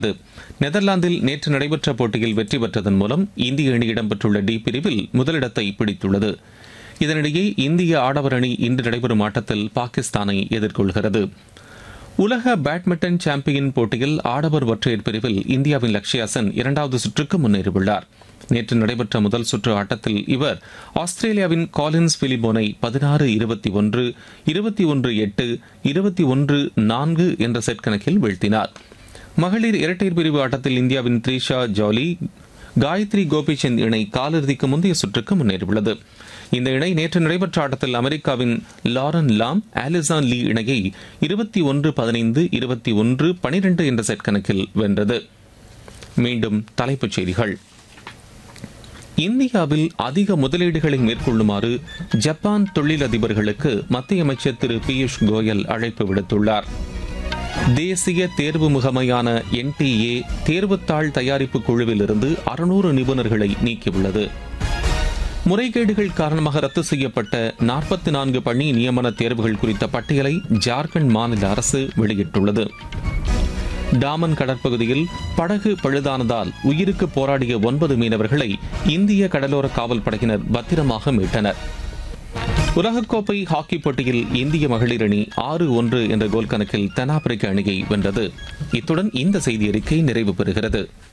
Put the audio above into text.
நெதர்லாந்தில் நேற்று நடைபெற்ற போட்டியில் வெற்றி பெற்றதன் மூலம் இந்திய அணி இடம்பெற்றுள்ள டி பிரிவில் முதலிடத்தை பிடித்துள்ளது இதனிடையே இந்திய ஆடவர் அணி இன்று நடைபெறும் ஆட்டத்தில் பாகிஸ்தானை எதிர்கொள்கிறது உலக பேட்மிண்டன் சாம்பியன் போட்டியில் ஆடவர் ஒற்றையர் பிரிவில் இந்தியாவின் லக்ஷ்யா சென் இரண்டாவது சுற்றுக்கு முன்னேறியுள்ளார் நேற்று நடைபெற்ற முதல் சுற்று ஆட்டத்தில் இவர் ஆஸ்திரேலியாவின் காலின்ஸ் பிலிபோனை பதினாறு இருபத்தி ஒன்று இருபத்தி ஒன்று எட்டு இருபத்தி ஒன்று நான்கு என்ற செட் கணக்கில் வீழ்த்தினார் மகளிர் இரட்டையர் பிரிவு ஆட்டத்தில் இந்தியாவின் த்ரிஷா ஜாலி காயத்ரி கோபிச்சந்த் இணை காலிறுதிக்கு முந்தைய சுற்றுக்கு முன்னேறியுள்ளது இந்த இணை நேற்று நடைபெற்ற ஆட்டத்தில் அமெரிக்காவின் லாரன் லாம் ஆலிசான் லீ இணையை இருபத்தி ஒன்று பதினைந்து இருபத்தி ஒன்று பனிரெண்டு என்ற செட் கணக்கில் வென்றது மீண்டும் தலைப்புச் செய்திகள் இந்தியாவில் அதிக முதலீடுகளை மேற்கொள்ளுமாறு ஜப்பான் தொழிலதிபர்களுக்கு மத்திய அமைச்சர் திரு பியூஷ் கோயல் அழைப்பு விடுத்துள்ளார் தேசிய தேர்வு முகமையான என்டிஏ தேர்வுத்தாள் தயாரிப்பு குழுவிலிருந்து அறுநூறு நிபுணர்களை நீக்கியுள்ளது முறைகேடுகள் காரணமாக ரத்து செய்யப்பட்ட நாற்பத்தி நான்கு பணி நியமன தேர்வுகள் குறித்த பட்டியலை ஜார்க்கண்ட் மாநில அரசு வெளியிட்டுள்ளது டாமன் கடற்பகுதியில் படகு பழுதானதால் உயிருக்கு போராடிய ஒன்பது மீனவர்களை இந்திய கடலோர காவல் படையினர் பத்திரமாக மீட்டனர் உலகக்கோப்பை ஹாக்கி போட்டியில் இந்திய மகளிர் அணி ஆறு ஒன்று என்ற கோல் கணக்கில் தென்னாப்பிரிக்க அணியை வென்றது இத்துடன் இந்த செய்தி அறிக்கை நிறைவு பெறுகிறது